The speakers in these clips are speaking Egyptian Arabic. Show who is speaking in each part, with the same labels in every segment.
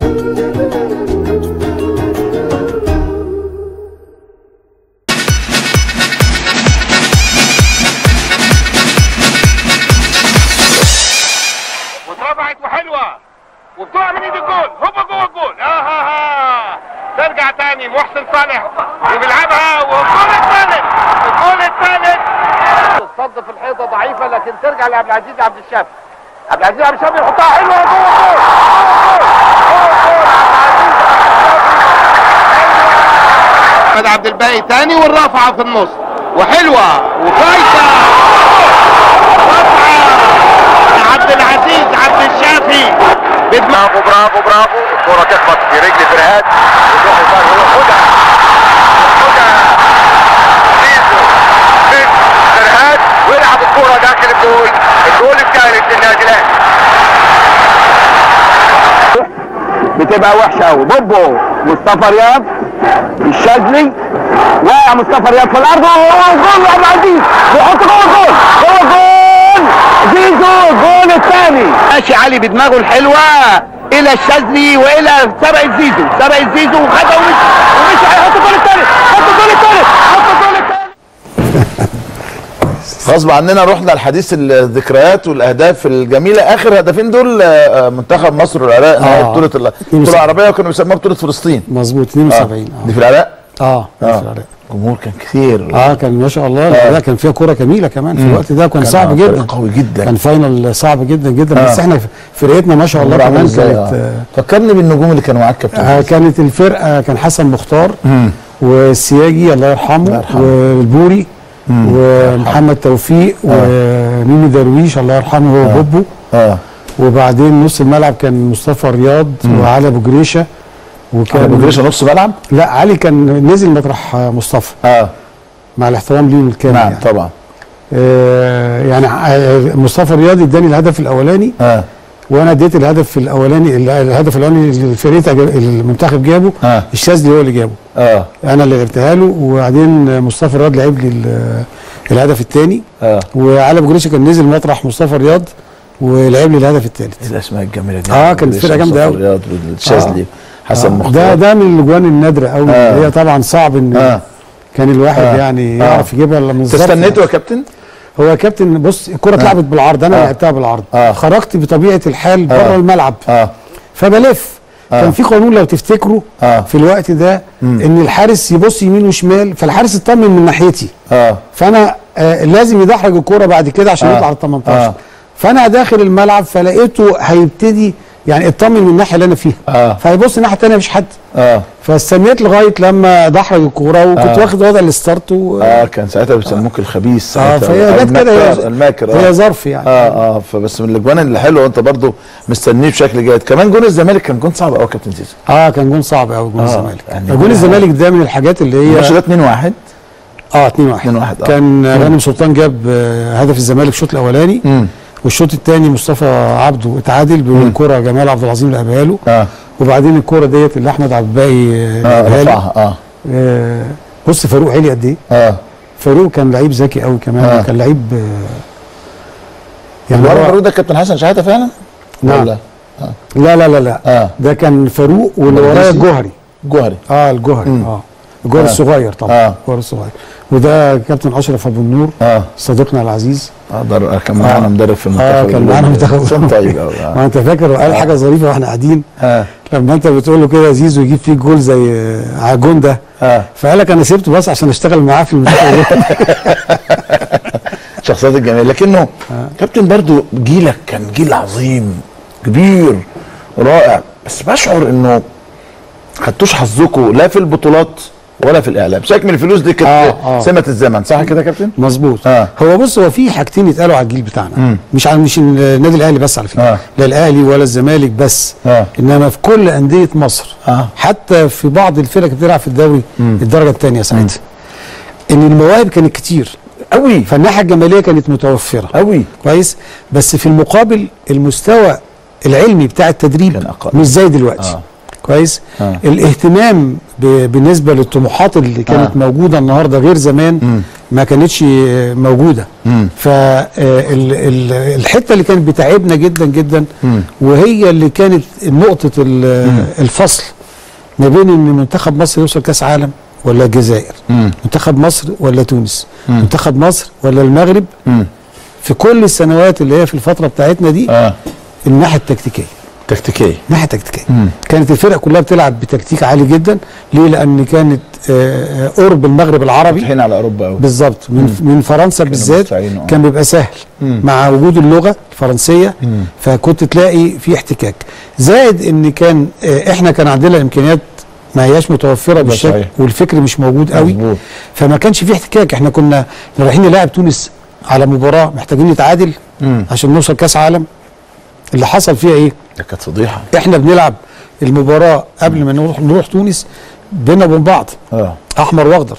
Speaker 1: واترفعت وحلوه وبتقع من ايد الجول هوبا جوه الجول اه ها ها ترجع تاني محسن صالح وبيلعبها والجول الثالث الجول الثالث الصد في الحيطه ضعيفه لكن ترجع لعبد العزيز عبد الشافي عبد العزيز عبد الشافي يحطها حلوه جوه الجول احمد عبد الباقي تاني والرافعه في النص وحلوه وفايته رافعه عبد العزيز عبد الشافي
Speaker 2: برافو برافو برافو الكرة تخبط في رجل فرهاد وتروح البال هو خدها خدها زيزو من فرهاد ويلعب الكرة داخل الجول الجول الثالث للنادي الاهلي
Speaker 3: بتبقى وحشه قوي بوبو مصطفى رياض الشاذلي وقع مصطفى رياض في الارض جول عبد العزيز بيحط جوه الجول جوه الجول زيزو الجول الثاني ماشي علي بدماغه الحلوه الى الشاذلي والى سبق زيزو سبق زيزو وخدها ومشي ومشي هيحط الجول الثالث حط الجول الثالث حط الجول الثالث
Speaker 4: غصب عننا رحنا لحديث الذكريات والاهداف الجميله اخر هدفين دول آه، منتخب مصر والعراق نهائي
Speaker 5: آه.
Speaker 4: بطوله ال- البطوله العربيه وكانوا بيسموها بطوله فلسطين
Speaker 5: مظبوط
Speaker 4: آه.
Speaker 5: 72
Speaker 4: دي في العراق
Speaker 5: اه اه في
Speaker 4: اه
Speaker 5: العراق.
Speaker 4: الجمهور كان كتير
Speaker 5: اه كان ما شاء الله
Speaker 4: آه.
Speaker 5: لا كان فيها كوره جميله كمان في
Speaker 4: مم.
Speaker 5: الوقت ده كان
Speaker 4: كان
Speaker 5: صعب
Speaker 4: فريق
Speaker 5: جدا
Speaker 4: قوي جدا.
Speaker 5: كان فاينل صعب جدا جدا
Speaker 4: آه.
Speaker 5: بس احنا فرقتنا ما شاء الله
Speaker 4: الجمهور عامل
Speaker 5: كمان
Speaker 4: إزاي؟
Speaker 5: كانت
Speaker 4: آه.
Speaker 5: آه،
Speaker 4: فكرني بالنجوم اللي كانوا معاك كابتن
Speaker 5: آه كانت الفرقه كان حسن مختار
Speaker 4: مم.
Speaker 5: والسياجي الله يرحمه,
Speaker 4: الله يرحمه.
Speaker 5: والبوري ومحمد توفيق وميمي درويش الله يرحمه هو وبوبو
Speaker 4: اه
Speaker 5: وبعدين نص الملعب كان مصطفى رياض وعلي ابو جريشه وكان
Speaker 4: ابو جريشه نص ملعب
Speaker 5: لا علي كان نزل مطرح آه، مصطفى
Speaker 4: اه
Speaker 5: مع الاحترام ليه الكامل
Speaker 4: نعم
Speaker 5: يعني.
Speaker 4: طبعا
Speaker 5: آه يعني آه، مصطفى رياض اداني الهدف الاولاني
Speaker 4: اه
Speaker 5: وانا اديت الهدف الاولاني ال- الهدف الاولاني اللي فرقتي جاب- المنتخب جابه
Speaker 4: آه.
Speaker 5: الشاذلي هو اللي جابه
Speaker 4: اه
Speaker 5: انا اللي لعبتها له وبعدين مصطفى رياض لعب لي ال- الهدف الثاني
Speaker 4: اه
Speaker 5: وعلي ابو جريشه كان نزل مطرح مصطفى رياض ولعب لي الهدف الثالث
Speaker 4: ايه الاسماء الجميله دي
Speaker 5: آه، كانت فرقة جامدة أوي.
Speaker 4: رياض والشاذلي حسن
Speaker 5: آه،
Speaker 4: مختار
Speaker 5: ده ده من الاجوان النادره قوي
Speaker 4: آه.
Speaker 5: هي طبعا صعب ان
Speaker 4: آه.
Speaker 5: كان الواحد
Speaker 4: آه.
Speaker 5: يعني
Speaker 4: آه.
Speaker 5: يعرف يجيبها الا من الظرف
Speaker 4: تستنيته يا كابتن
Speaker 5: هو يا كابتن بص الكره اتلعبت بالعرض انا
Speaker 4: آه.
Speaker 5: لعبتها بالعرض
Speaker 4: آه.
Speaker 5: خرجت بطبيعه الحال بره
Speaker 4: آه.
Speaker 5: الملعب
Speaker 4: اه
Speaker 5: فبلف
Speaker 4: آه.
Speaker 5: كان في قانون لو تفتكروا
Speaker 4: آه.
Speaker 5: في الوقت ده ان الحارس يبص يمين وشمال فالحارس اطمن من ناحيتي
Speaker 4: اه
Speaker 5: فانا آه لازم يدحرج الكوره بعد كده عشان
Speaker 4: آه.
Speaker 5: يطلع ال 18
Speaker 4: آه.
Speaker 5: فانا داخل الملعب فلقيته هيبتدي يعني اطمن من الناحيه اللي انا فيها
Speaker 4: آه.
Speaker 5: فهيبص الناحيه الثانيه مفيش حد
Speaker 4: اه
Speaker 5: فاستنيت لغايه لما دحرج الكوره وكنت
Speaker 4: آه.
Speaker 5: واخد وضع الستارت و...
Speaker 4: اه كان ساعتها بيسموك الخبيث
Speaker 5: اه
Speaker 4: ساعتها
Speaker 5: فهي
Speaker 4: أو
Speaker 5: جت كده
Speaker 4: المكر
Speaker 5: هي
Speaker 4: الماكر
Speaker 5: هي
Speaker 4: اه
Speaker 5: ظرف يعني
Speaker 4: اه اه فبس من الاجوان اللي حلوه وانت برضو مستنيه بشكل جيد كمان جون الزمالك كان جون صعب قوي يا كابتن زيزو
Speaker 5: اه كان جون صعب قوي جون
Speaker 4: آه،
Speaker 5: الزمالك
Speaker 4: يعني
Speaker 5: جون
Speaker 4: جون-
Speaker 5: الزمالك ده من الحاجات اللي
Speaker 4: الماتش
Speaker 5: هي
Speaker 4: ده 2 1
Speaker 5: اه 2 1
Speaker 4: 2 1
Speaker 5: كان غانم سلطان جاب آه، هدف الزمالك الشوط الاولاني
Speaker 4: امم
Speaker 5: والشوط الثاني مصطفى عبده اتعادل بكره جمال عبد العظيم اللي لعبها له
Speaker 4: اه
Speaker 5: وبعدين الكوره ديت اللي احمد عبد الباقي آه،
Speaker 4: اه
Speaker 5: لعبها له.
Speaker 4: رفعها اه
Speaker 5: آه، بص فاروق علي قد ايه
Speaker 4: اه
Speaker 5: فاروق كان لعيب ذكي قوي كمان
Speaker 4: آه.
Speaker 5: كان لعيب آه، يعني
Speaker 4: المره
Speaker 5: هو-
Speaker 4: المره ده كابتن حسن شحاته فعلا
Speaker 5: نعم.
Speaker 4: ولا؟
Speaker 5: لا لا لا لا
Speaker 4: اه
Speaker 5: ده كان فاروق واللي ورايا
Speaker 4: مقدسي؟
Speaker 5: الجوهري
Speaker 4: جوهري
Speaker 5: اه الجوهري
Speaker 4: مم.
Speaker 5: اه الجوهري
Speaker 4: آه.
Speaker 5: الصغير طبعا
Speaker 4: آه.
Speaker 5: الجوهري الصغير وده كابتن اشرف ابو النور
Speaker 4: اه
Speaker 5: صديقنا العزيز
Speaker 4: اه در- كان معانا
Speaker 5: آه.
Speaker 4: مدرب في المنتخب
Speaker 5: اه كان معانا
Speaker 4: الأولمبي.
Speaker 5: منتخب
Speaker 4: انسان طيب قوي
Speaker 5: ما
Speaker 4: اه
Speaker 5: انت فاكر قال حاجه ظريفه واحنا قاعدين
Speaker 4: اه
Speaker 5: لما انت بتقول له كده زيزو يجيب فيك جول زي آه، على الجون ده
Speaker 4: اه
Speaker 5: فقال لك انا سيبته بس عشان اشتغل معاه في المنتخب
Speaker 4: شخصيات الجميله لكنه كابتن برضو جيلك كان جيل عظيم كبير رائع بس بشعر انه خدتوش حظكم لا في البطولات ولا في الاعلام شكل من الفلوس دي كانت
Speaker 5: آه، آه.
Speaker 4: سمه الزمن صح كده يا كابتن
Speaker 5: مظبوط
Speaker 4: آه.
Speaker 5: هو بص هو في حاجتين يتقالوا على الجيل بتاعنا
Speaker 4: مم.
Speaker 5: مش على مش النادي الاهلي بس على فكره
Speaker 4: آه.
Speaker 5: لا الاهلي ولا الزمالك بس
Speaker 4: آه.
Speaker 5: انما في كل انديه مصر
Speaker 4: آه.
Speaker 5: حتى في بعض الفرق اللي بتلعب في الدوري الدرجه الثانيه ساعتها ان المواهب كانت كتير
Speaker 4: قوي
Speaker 5: فالناحيه الجماليه كانت متوفره
Speaker 4: قوي
Speaker 5: كويس بس في المقابل المستوى العلمي بتاع التدريب
Speaker 4: كان أقل.
Speaker 5: مش زي دلوقتي
Speaker 4: آه.
Speaker 5: كويس
Speaker 4: آه.
Speaker 5: الاهتمام ب- بالنسبه للطموحات اللي كانت
Speaker 4: آه.
Speaker 5: موجوده النهارده غير زمان ما كانتش آه، موجوده فالحته اللي كانت بتعبنا جدا جدا وهي اللي كانت نقطه ال- الفصل ما بين ان منتخب مصر يوصل كاس عالم ولا الجزائر منتخب مصر ولا تونس منتخب مصر ولا المغرب في كل السنوات اللي هي في الفتره بتاعتنا دي
Speaker 4: اه
Speaker 5: الناحيه التكتيكيه
Speaker 4: تكتيكيه
Speaker 5: ناحيه تكتيكيه كانت الفرق كلها بتلعب بتكتيك عالي جدا ليه لان كانت آه، آه، قرب المغرب العربي
Speaker 4: فاتحين على اوروبا قوي
Speaker 5: بالظبط من من فرنسا بالذات
Speaker 4: مستعينوا، آه.
Speaker 5: كان بيبقى سهل مع وجود اللغه الفرنسيه فكنت تلاقي في احتكاك زائد ان كان آه، احنا كان عندنا امكانيات ما هياش متوفره بالشكل
Speaker 4: صحيح.
Speaker 5: والفكر مش موجود قوي
Speaker 4: مظبوط.
Speaker 5: فما كانش في احتكاك احنا كنا رايحين نلاعب تونس على مباراه محتاجين نتعادل عشان نوصل كاس عالم اللي حصل فيها ايه
Speaker 4: ده كانت فضيحه
Speaker 5: احنا بنلعب المباراه قبل ما نروح نروح تونس بينا وبين بعض
Speaker 4: اه
Speaker 5: احمر واخضر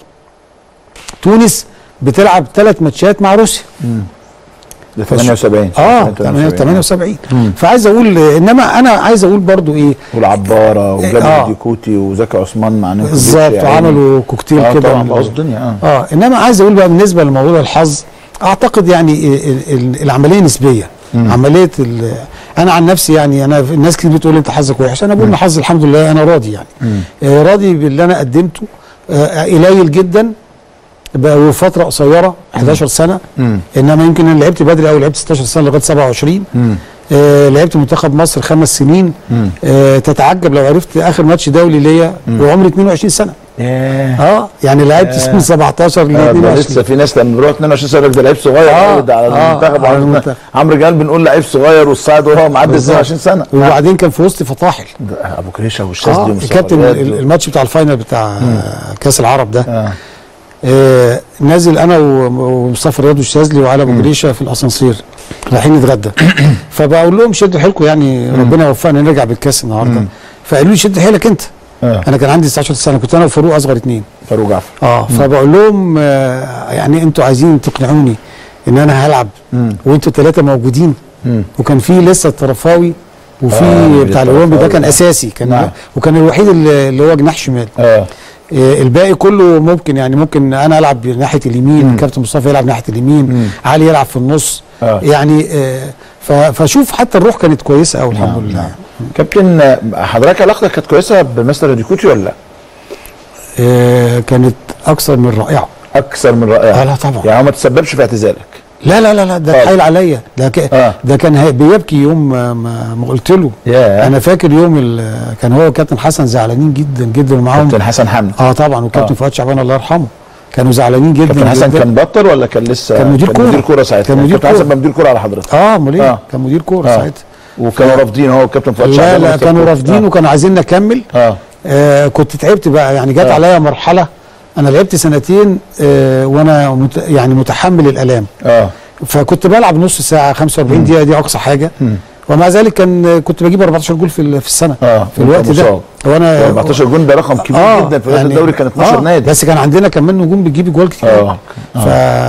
Speaker 5: تونس بتلعب ثلاث ماتشات مع روسيا
Speaker 4: ده 78
Speaker 5: اه
Speaker 4: 78
Speaker 5: 78 فعايز اقول انما انا عايز اقول برضو ايه
Speaker 4: والعباره وجابر
Speaker 5: آه.
Speaker 4: ديكوتي وزكي عثمان مع نيكوفيتش
Speaker 5: بالظبط
Speaker 4: يعني.
Speaker 5: وعملوا كوكتيل
Speaker 4: اه
Speaker 5: كده
Speaker 4: طبعا
Speaker 5: من-
Speaker 4: بوظ الدنيا اه
Speaker 5: اه انما عايز اقول بقى بالنسبه لموضوع الحظ اعتقد يعني ال- ال- العمليه نسبيه عمليه ال- انا عن نفسي يعني انا الناس كتير بتقول انت حظك وحش انا بقول ان حظي الحمد لله انا راضي يعني آه راضي باللي انا قدمته آه قليل جدا بقى وفتره قصيره 11 سنه انما يمكن انا لعبت بدري قوي لعبت 16 سنه لغايه 27 آه لعبت منتخب مصر خمس سنين آه تتعجب لو عرفت اخر ماتش دولي ليا وعمري 22 سنه
Speaker 4: ياه
Speaker 5: اه يعني لعبت سنين 17 ل
Speaker 4: آه، ده
Speaker 5: 22
Speaker 4: لسه في ناس لما بيروح 22 سنه يقول ده لعيب صغير
Speaker 5: آه،
Speaker 4: قوي ده على
Speaker 5: آه،
Speaker 4: المنتخب
Speaker 5: على
Speaker 4: وعلى
Speaker 5: المنتخب.
Speaker 4: عمرو جمال بنقول لعيب صغير والصاعد وهو معدي
Speaker 5: بالظبط.
Speaker 4: 22 سنه
Speaker 5: وبعدين كان في وسط فطاحل
Speaker 4: ده ابو كريشه والشاذلي
Speaker 5: اه
Speaker 4: ومصطفى
Speaker 5: الكابتن
Speaker 4: رياض
Speaker 5: ال-
Speaker 4: و-
Speaker 5: الماتش بتاع الفاينل بتاع آه، كاس العرب ده
Speaker 4: آه.
Speaker 5: آه نازل انا و- ومصطفى رياض والشاذلي وعلي ابو جريشه في الاسانسير رايحين نتغدى فبقول لهم شدوا حيلكم يعني ربنا يوفقنا نرجع بالكاس النهارده فقالوا لي شد حيلك انت
Speaker 4: آه.
Speaker 5: انا كان عندي 19 سنه كنت انا وفاروق اصغر اتنين
Speaker 4: فاروق جعفر
Speaker 5: اه فبقول لهم آه يعني انتوا عايزين تقنعوني ان انا هلعب وانتوا ثلاثه موجودين وكان في لسه الطرفاوي وفي
Speaker 4: آه،
Speaker 5: بتاع
Speaker 4: الطرفاوي
Speaker 5: الاولمبي ده كان
Speaker 4: ده.
Speaker 5: اساسي كان
Speaker 4: نعم.
Speaker 5: وكان الوحيد اللي اللي هو جناح شمال
Speaker 4: اه
Speaker 5: آه، الباقي كله ممكن يعني ممكن انا العب ناحيه اليمين الكابتن مصطفى يلعب ناحيه اليمين علي يلعب في النص
Speaker 4: آه.
Speaker 5: يعني آه، ف- فشوف حتى الروح كانت كويسه قوي الحمد لله
Speaker 4: كابتن آه، حضرتك علاقتك كانت كويسه بمستر ديكوتي ولا لا؟
Speaker 5: آه، كانت اكثر من رائعه
Speaker 4: اكثر من رائعه
Speaker 5: آه، لا طبعا.
Speaker 4: يعني هو ما تسببش في اعتزالك
Speaker 5: لا لا لا لا ده
Speaker 4: خالص.
Speaker 5: اتحايل عليا ده ك...
Speaker 4: آه.
Speaker 5: ده كان هي- بيبكي يوم ما, ما, ما قلت له
Speaker 4: ياه.
Speaker 5: انا فاكر يوم ال... كان هو وكابتن حسن زعلانين جدا جدا ومعاهم
Speaker 4: كابتن حسن حمد
Speaker 5: اه طبعا وكابتن
Speaker 4: آه.
Speaker 5: فؤاد شعبان الله يرحمه كانوا زعلانين جدا
Speaker 4: كابتن حسن
Speaker 5: جدا.
Speaker 4: كان بطل ولا كان لسه
Speaker 5: كان مدير كورة.
Speaker 4: مدير كوره ساعتها
Speaker 5: كان مدير
Speaker 4: كابتن حسن
Speaker 5: كورة.
Speaker 4: كان مدير كوره على حضرتك
Speaker 5: اه امال ايه
Speaker 4: آه.
Speaker 5: كان مدير كوره
Speaker 4: آه.
Speaker 5: ساعتها
Speaker 4: وكانوا رافضين هو وكابتن فؤاد
Speaker 5: لا
Speaker 4: شعبان
Speaker 5: لا
Speaker 4: ومستر
Speaker 5: كانوا
Speaker 4: كوتي.
Speaker 5: رافضين
Speaker 4: آه.
Speaker 5: وكانوا عايزين نكمل
Speaker 4: اه
Speaker 5: آه كنت تعبت بقى يعني جت
Speaker 4: آه.
Speaker 5: عليا مرحله انا لعبت سنتين آه وانا مت يعني متحمل الالام
Speaker 4: اه
Speaker 5: فكنت بلعب نص ساعه 45 دقيقه دي اقصى حاجه ومع ذلك كان كنت بجيب 14 جول في ال- في السنه
Speaker 4: اه
Speaker 5: في الوقت
Speaker 4: وأنت
Speaker 5: ده
Speaker 4: مصاب.
Speaker 5: وانا
Speaker 4: 14 جون ده رقم كبير
Speaker 5: آه،
Speaker 4: جدا في الوقت
Speaker 5: يعني-
Speaker 4: الدوري كان 12
Speaker 5: آه،
Speaker 4: نادي
Speaker 5: بس كان عندنا كمان نجوم بتجيب جوال كتير
Speaker 4: اه
Speaker 5: ف...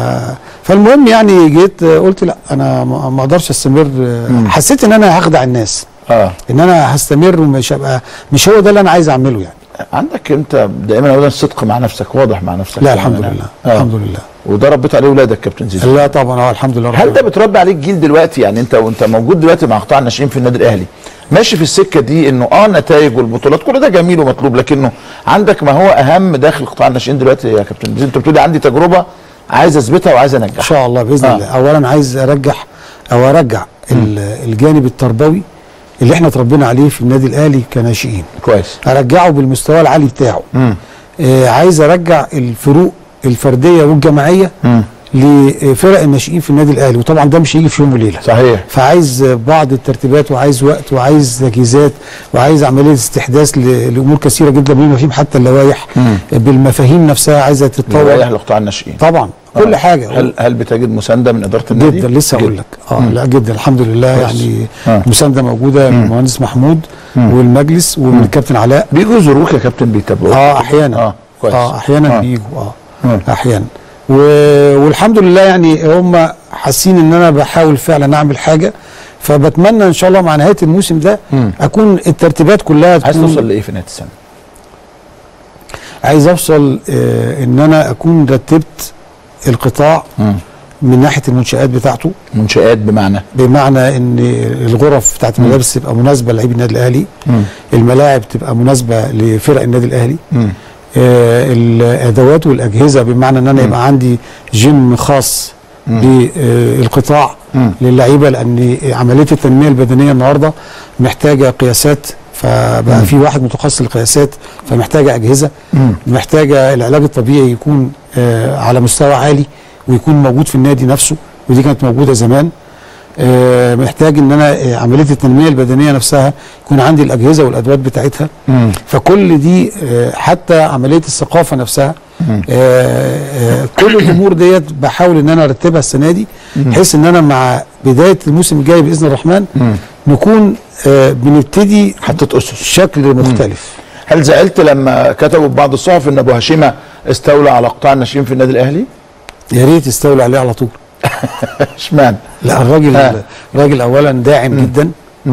Speaker 5: فالمهم يعني جيت آه، قلت لا انا ما ما اقدرش استمر آه، حسيت ان انا هخدع الناس
Speaker 4: اه
Speaker 5: ان انا هستمر ومش هبقى مش هو ده اللي انا عايز اعمله يعني
Speaker 4: عندك انت دايما ابدا الصدق مع نفسك واضح مع نفسك
Speaker 5: لا الحمد
Speaker 4: يعني.
Speaker 5: لله
Speaker 4: آه.
Speaker 5: الحمد لله
Speaker 4: وده ربيت عليه ولادك كابتن زيزو
Speaker 5: لا طبعا اه الحمد لله رب
Speaker 4: هل ده
Speaker 5: العالمين.
Speaker 4: بتربي عليك جيل دلوقتي يعني انت وانت موجود دلوقتي مع قطاع الناشئين في النادي الاهلي ماشي في السكه دي انه اه نتائج والبطولات كل ده جميل ومطلوب لكنه عندك ما هو اهم داخل قطاع الناشئين دلوقتي يا كابتن زيزو انت بتقولي عندي تجربه عايز اثبتها وعايز
Speaker 5: ان
Speaker 4: انجحها
Speaker 5: شاء الله باذن
Speaker 4: آه.
Speaker 5: الله اولا عايز ارجح او ارجع ال- الجانب التربوي اللي احنا اتربينا عليه في النادي الاهلي كناشئين
Speaker 4: كويس
Speaker 5: ارجعه بالمستوى العالي بتاعه آه عايز ارجع الفروق الفرديه والجماعيه لفرق الناشئين في النادي الاهلي وطبعا ده مش هيجي في يوم وليله
Speaker 4: صحيح
Speaker 5: فعايز بعض الترتيبات وعايز وقت وعايز تجهيزات وعايز عمليه استحداث ل- لامور كثيره جدا بما فيهم حتى اللوائح بالمفاهيم نفسها عايزه
Speaker 4: رايح
Speaker 5: تتطور
Speaker 4: لقطاع الناشئين
Speaker 5: طبعا كل
Speaker 4: آه.
Speaker 5: حاجه
Speaker 4: هل هل بتجد مسانده من اداره النادي
Speaker 5: جدا لسه اقول لك اه لا جدا الحمد لله
Speaker 4: كويس.
Speaker 5: يعني
Speaker 4: آه.
Speaker 5: مسانده موجوده من المهندس محمود والمجلس ومن الكابتن علاء
Speaker 4: بيجوا يزوروك يا كابتن بيتابعوك
Speaker 5: اه احيانا
Speaker 4: اه كويس
Speaker 5: اه احيانا
Speaker 4: آه.
Speaker 5: بيجوا اه
Speaker 4: مم.
Speaker 5: احيانا و... والحمد لله يعني هم حاسين ان انا بحاول فعلا اعمل حاجه فبتمنى ان شاء الله مع نهايه الموسم ده اكون الترتيبات كلها
Speaker 4: عايز
Speaker 5: تكون
Speaker 4: توصل لايه في نهايه السنه؟
Speaker 5: عايز اوصل آه ان انا اكون رتبت القطاع من ناحيه المنشات بتاعته
Speaker 4: منشآت بمعنى
Speaker 5: بمعنى ان الغرف بتاعت الملابس تبقى مناسبه لعيب النادي الاهلي الملاعب تبقى مناسبه لفرق النادي الاهلي آه الادوات والاجهزه بمعنى ان انا يبقى عندي جيم خاص بالقطاع للعيبه لان عمليه التنميه البدنيه النهارده محتاجه قياسات فبقى في واحد متخصص للقياسات فمحتاجه اجهزه محتاجه العلاج الطبيعي يكون آه على مستوى عالي ويكون موجود في النادي نفسه ودي كانت موجوده زمان آه محتاج ان انا آه عمليه التنميه البدنيه نفسها يكون عندي الاجهزه والادوات بتاعتها فكل دي آه حتى عمليه الثقافه نفسها آه آه كل الامور ديت بحاول ان انا ارتبها السنه دي بحيث ان انا مع بدايه الموسم الجاي باذن الرحمن نكون آه بنبتدي
Speaker 4: حطيت اسس
Speaker 5: شكل مختلف
Speaker 4: هل زعلت لما كتبوا في بعض الصحف ان ابو هشيمه استولى على قطاع الناشئين في النادي الاهلي؟
Speaker 5: يا ريت يستولى عليه على طول
Speaker 4: اشمعنى؟
Speaker 5: لا الراجل
Speaker 4: ها.
Speaker 5: الراجل اولا داعم جدا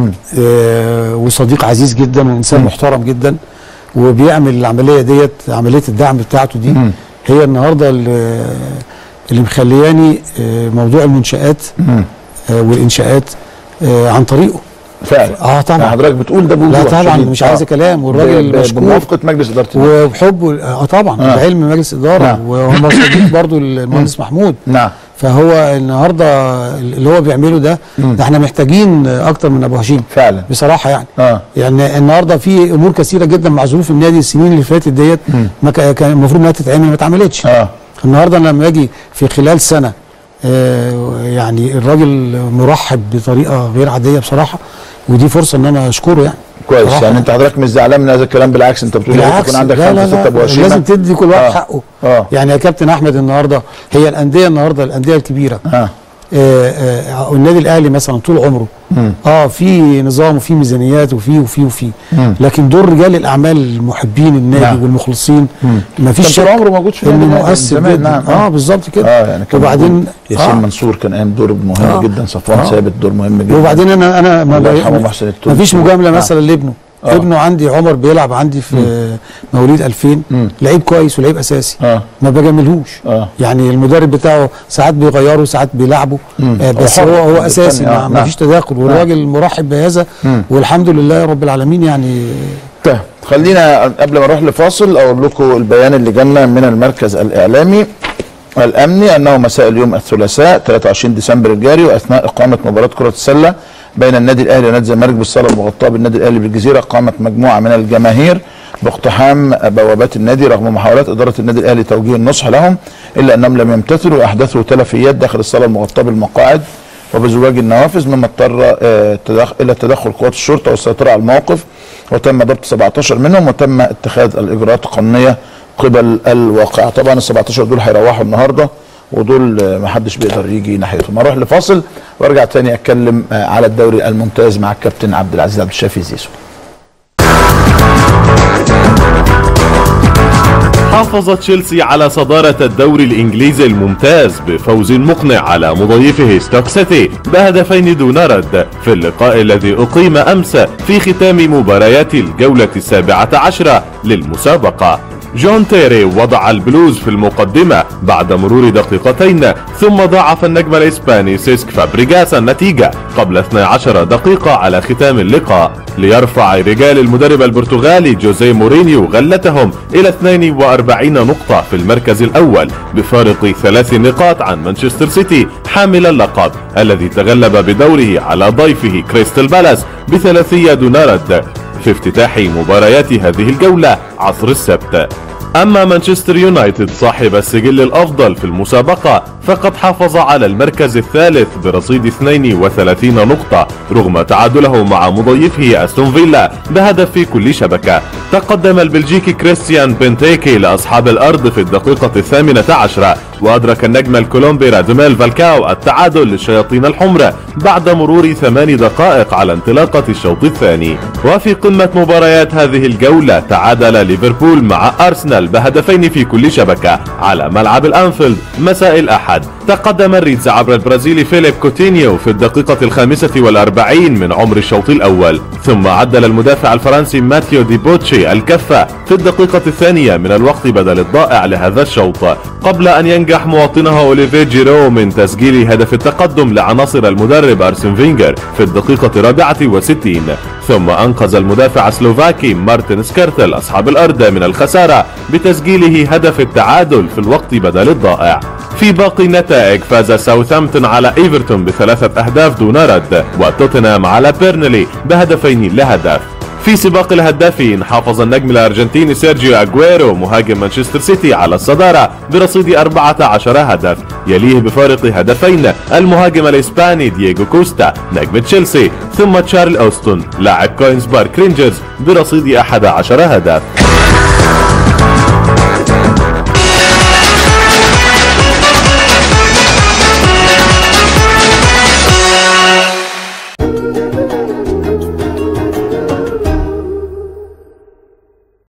Speaker 5: آه وصديق عزيز جدا وانسان محترم جدا وبيعمل العمليه ديت عمليه الدعم بتاعته دي هي النهارده اللي اللي مخلياني آه موضوع المنشات آه والانشاءات آه عن طريقه
Speaker 4: فعلا
Speaker 5: اه طبعا.
Speaker 4: يعني حضرتك بتقول ده بوضوح
Speaker 5: لا طبعا
Speaker 4: شديد.
Speaker 5: مش عايز كلام والراجل
Speaker 4: ب- ب-
Speaker 5: مشكور
Speaker 4: بموافقه مجلس اداره النادي.
Speaker 5: وبحبه اه طبعا
Speaker 4: آه.
Speaker 5: بعلم مجلس اداره
Speaker 4: نعم.
Speaker 5: وهم صديق برضو المهندس محمود
Speaker 4: نعم
Speaker 5: فهو النهارده اللي هو بيعمله ده ده احنا محتاجين اكتر من ابو هشيم
Speaker 4: فعلا
Speaker 5: بصراحه يعني
Speaker 4: اه
Speaker 5: يعني النهارده في امور كثيره جدا مع ظروف النادي السنين اللي فاتت ديت ما كا- كان المفروض انها تتعمل ما اتعملتش
Speaker 4: اه
Speaker 5: النهارده أنا لما اجي في خلال سنه آه يعني الراجل مرحب بطريقه غير عاديه بصراحه ودي فرصه ان انا اشكره يعني
Speaker 4: كويس
Speaker 5: صراحة.
Speaker 4: يعني انت حضرتك مش زعلان من هذا الكلام بالعكس انت بتقول
Speaker 5: بالعكس
Speaker 4: يكون عندك
Speaker 5: لا لا
Speaker 4: خمسه سته ابو
Speaker 5: لا
Speaker 4: هشيمه
Speaker 5: لازم تدي كل واحد
Speaker 4: آه.
Speaker 5: حقه
Speaker 4: آه.
Speaker 5: يعني يا كابتن احمد النهارده هي الانديه النهارده الانديه الكبيره
Speaker 4: اه
Speaker 5: آه، آه، النادي الاهلي مثلا طول عمره اه في نظام وفي ميزانيات وفي وفي وفي لكن دور رجال الاعمال المحبين النادي
Speaker 4: نعم.
Speaker 5: والمخلصين ما فيش
Speaker 4: كان طول
Speaker 5: شك
Speaker 4: عمره موجود في
Speaker 5: انه
Speaker 4: النادي الأهلي من
Speaker 5: مؤثر
Speaker 4: زمان،
Speaker 5: جدا
Speaker 4: نعم.
Speaker 5: اه بالظبط كده
Speaker 4: اه يعني كان
Speaker 5: وبعدين
Speaker 4: موجود. ياسين
Speaker 5: آه
Speaker 4: منصور كان قايم دور مهم
Speaker 5: آه.
Speaker 4: جدا صفوان
Speaker 5: آه.
Speaker 4: ثابت دور مهم جدا
Speaker 5: وبعدين انا انا ما,
Speaker 4: الله
Speaker 5: بي-
Speaker 4: يرحمه محسن
Speaker 5: ما
Speaker 4: التونسي.
Speaker 5: فيش مجامله
Speaker 4: نعم.
Speaker 5: مثلا لابنه
Speaker 4: آه.
Speaker 5: ابنه عندي عمر بيلعب عندي في مواليد 2000 لعيب كويس ولعيب اساسي
Speaker 4: اه
Speaker 5: ما بجاملهوش
Speaker 4: آه.
Speaker 5: يعني المدرب بتاعه ساعات بيغيره ساعات بيلعبه آه بس
Speaker 4: هو
Speaker 5: هو
Speaker 4: حر.
Speaker 5: هو اساسي
Speaker 4: الثاني، آه،
Speaker 5: ما, ما
Speaker 4: نعم.
Speaker 5: فيش تداخل والراجل مرحب بهذا والحمد لله رب العالمين يعني
Speaker 4: طيب خلينا قبل ما نروح لفاصل اقول لكم البيان اللي جالنا من المركز الاعلامي الامني انه مساء اليوم الثلاثاء 23 ديسمبر الجاري واثناء اقامه مباراه كره السله بين النادي الاهلي ونادي الزمالك بالصاله المغطاه بالنادي الاهلي بالجزيره قامت مجموعه من الجماهير باقتحام بوابات النادي رغم محاولات اداره النادي الاهلي توجيه النصح لهم الا انهم لم يمتثلوا واحدثوا تلفيات داخل الصاله المغطاه بالمقاعد وبزواج النوافذ مما اضطر آه، تدخ- الى تدخل قوات الشرطه والسيطره على الموقف وتم ضبط 17 منهم وتم اتخاذ الاجراءات القانونيه قبل الواقع طبعا ال 17 دول هيروحوا النهارده ودول آه، محدش بيقدر يجي ناحيتهم اروح لفاصل وارجع تاني اتكلم آه، على الدوري الممتاز مع الكابتن عبد العزيز عبد الشافي زيزو
Speaker 6: حافظ تشيلسي على صدارة الدوري الإنجليزي الممتاز بفوز مقنع على مضيفه ستوك سيتي بهدفين دون رد في اللقاء الذي أقيم أمس في ختام مباريات الجولة السابعة عشرة للمسابقة جون تيري وضع البلوز في المقدمة بعد مرور دقيقتين ثم ضاعف النجم الإسباني سيسك فابريغاس النتيجة قبل 12 دقيقة على ختام اللقاء ليرفع رجال المدرب البرتغالي جوزيه مورينيو غلتهم إلى 42 نقطة في المركز الأول بفارق ثلاث نقاط عن مانشستر سيتي حامل اللقب الذي تغلب بدوره على ضيفه كريستال بالاس بثلاثية دون رد في افتتاح مباريات هذه الجولة عصر السبت أما مانشستر يونايتد صاحب السجل الأفضل في المسابقة فقد حافظ على المركز الثالث برصيد 32 نقطة رغم تعادله مع مضيفه أستون فيلا بهدف في كل شبكة تقدم البلجيكي كريستيان بنتيكي لأصحاب الأرض في الدقيقة الثامنة عشرة وأدرك النجم الكولومبي رادميل فالكاو التعادل للشياطين الحمر بعد مرور ثمان دقائق على انطلاقة الشوط الثاني وفي قمة مباريات هذه الجولة تعادل ليفربول مع أرسنال بهدفين في كل شبكة على ملعب الأنفيلد مساء الأحد تقدم الريدز عبر البرازيلي فيليب كوتينيو في الدقيقة الخامسة والأربعين من عمر الشوط الأول ثم عدل المدافع الفرنسي ماتيو دي بوتشي الكفة في الدقيقة الثانية من الوقت بدل الضائع لهذا الشوط قبل أن ينجح ينجح مواطنها أوليفيه جيرو من تسجيل هدف التقدم لعناصر المدرب أرسن فينجر في الدقيقة الرابعة والستين ثم أنقذ المدافع السلوفاكي مارتن سكيرتل أصحاب الأرض من الخسارة بتسجيله هدف التعادل في الوقت بدل الضائع في باقي النتائج فاز ساوثهامبتون على ايفرتون بثلاثة أهداف دون رد وتوتنهام على بيرنلي بهدفين لهدف في سباق الهدافين حافظ النجم الأرجنتيني سيرجيو أجويرو مهاجم مانشستر سيتي على الصدارة برصيد 14 هدف يليه بفارق هدفين المهاجم الإسباني دييغو كوستا نجم تشيلسي ثم تشارل أوستون لاعب كوينز بارك رينجرز برصيد 11 هدف